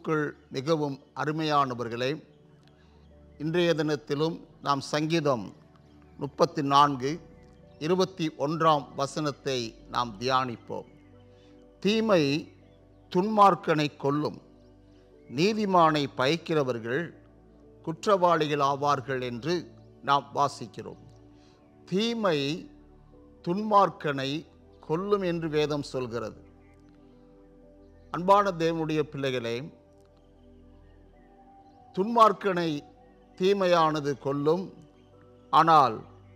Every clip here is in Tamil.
கிறிஸ்துவுக்குள் மிகவும் அருமையானவர்களே இன்றைய தினத்திலும் நாம் சங்கீதம் முப்பத்தி நான்கு இருபத்தி ஒன்றாம் வசனத்தை நாம் தியானிப்போம் தீமை துன்மார்க்கனை கொல்லும் நீதிமானை பயக்கிறவர்கள் குற்றவாளிகள் ஆவார்கள் என்று நாம் வாசிக்கிறோம் தீமை துன்மார்க்கனை கொல்லும் என்று வேதம் சொல்கிறது அன்பான தேவனுடைய பிள்ளைகளே துன்மார்க்கனை தீமையானது கொல்லும் ஆனால்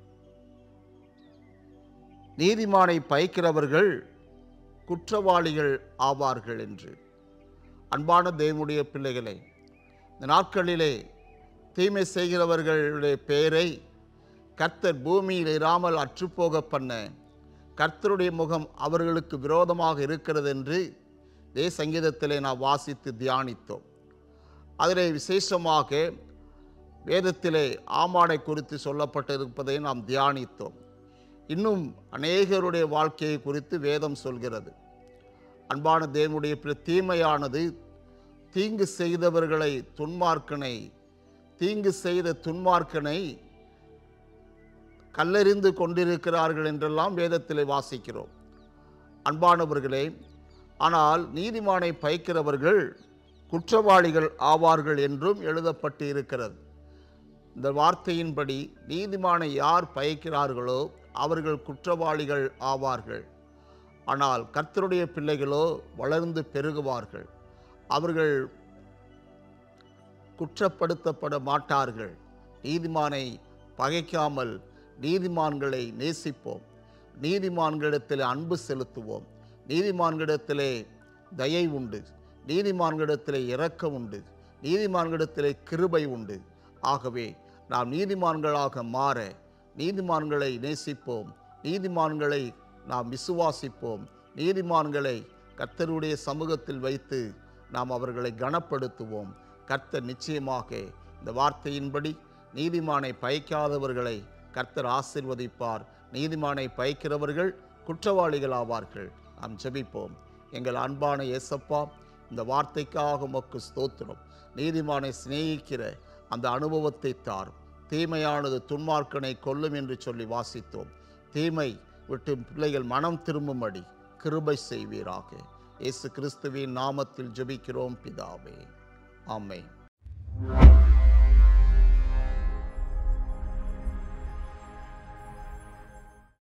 நீதிமானை பயக்கிறவர்கள் குற்றவாளிகள் ஆவார்கள் என்று அன்பான தேவனுடைய பிள்ளைகளே இந்த நாட்களிலே தீமை செய்கிறவர்களுடைய பெயரை கர்த்தர் பூமியில் இராமல் அற்றுப்போக பண்ண கர்த்தருடைய முகம் அவர்களுக்கு விரோதமாக இருக்கிறது என்று இதே சங்கீதத்திலே நாம் வாசித்து தியானித்தோம் அதிலே விசேஷமாக வேதத்திலே ஆமாடை குறித்து சொல்லப்பட்டிருப்பதை நாம் தியானித்தோம் இன்னும் அநேகருடைய வாழ்க்கையை குறித்து வேதம் சொல்கிறது அன்பான தேவனுடைய பிற தீமையானது தீங்கு செய்தவர்களை துன்மார்க்கனை தீங்கு செய்த துன்மார்க்கனை கல்லெறிந்து கொண்டிருக்கிறார்கள் என்றெல்லாம் வேதத்திலே வாசிக்கிறோம் அன்பானவர்களே ஆனால் நீதிமானை பயக்கிறவர்கள் குற்றவாளிகள் ஆவார்கள் என்றும் எழுதப்பட்டு இருக்கிறது இந்த வார்த்தையின்படி நீதிமானை யார் பயக்கிறார்களோ அவர்கள் குற்றவாளிகள் ஆவார்கள் ஆனால் கர்த்தருடைய பிள்ளைகளோ வளர்ந்து பெருகுவார்கள் அவர்கள் குற்றப்படுத்தப்பட மாட்டார்கள் நீதிமானை பகைக்காமல் நீதிமான்களை நேசிப்போம் நீதிமான்களிடத்தில் அன்பு செலுத்துவோம் நீதிமான்களிடத்திலே தயை உண்டு நீதிமான்களிடத்திலே இரக்கம் உண்டு நீதிமான்களிடத்திலே கிருபை உண்டு ஆகவே நாம் நீதிமான்களாக மாற நீதிமான்களை நேசிப்போம் நீதிமான்களை நாம் விசுவாசிப்போம் நீதிமான்களை கர்த்தருடைய சமூகத்தில் வைத்து நாம் அவர்களை கனப்படுத்துவோம் கர்த்தர் நிச்சயமாக இந்த வார்த்தையின்படி நீதிமானை பயக்காதவர்களை கர்த்தர் ஆசிர்வதிப்பார் நீதிமானை பயக்கிறவர்கள் குற்றவாளிகள் ஆவார்கள் நாம் ஜெபிப்போம் எங்கள் அன்பான இயேசப்பா இந்த வார்த்தைக்காக உமக்கு ஸ்தோத்திரம் நீதிமானை சிநேகிக்கிற அந்த அனுபவத்தை தாரும் தீமையானது துன்மார்க்கனை கொல்லும் என்று சொல்லி வாசித்தோம் தீமை விட்டு பிள்ளைகள் மனம் திரும்பும்படி கிருபை செய்வீராக இயேசு கிறிஸ்துவின் நாமத்தில் ஜெபிக்கிறோம் பிதாவே ஆமென்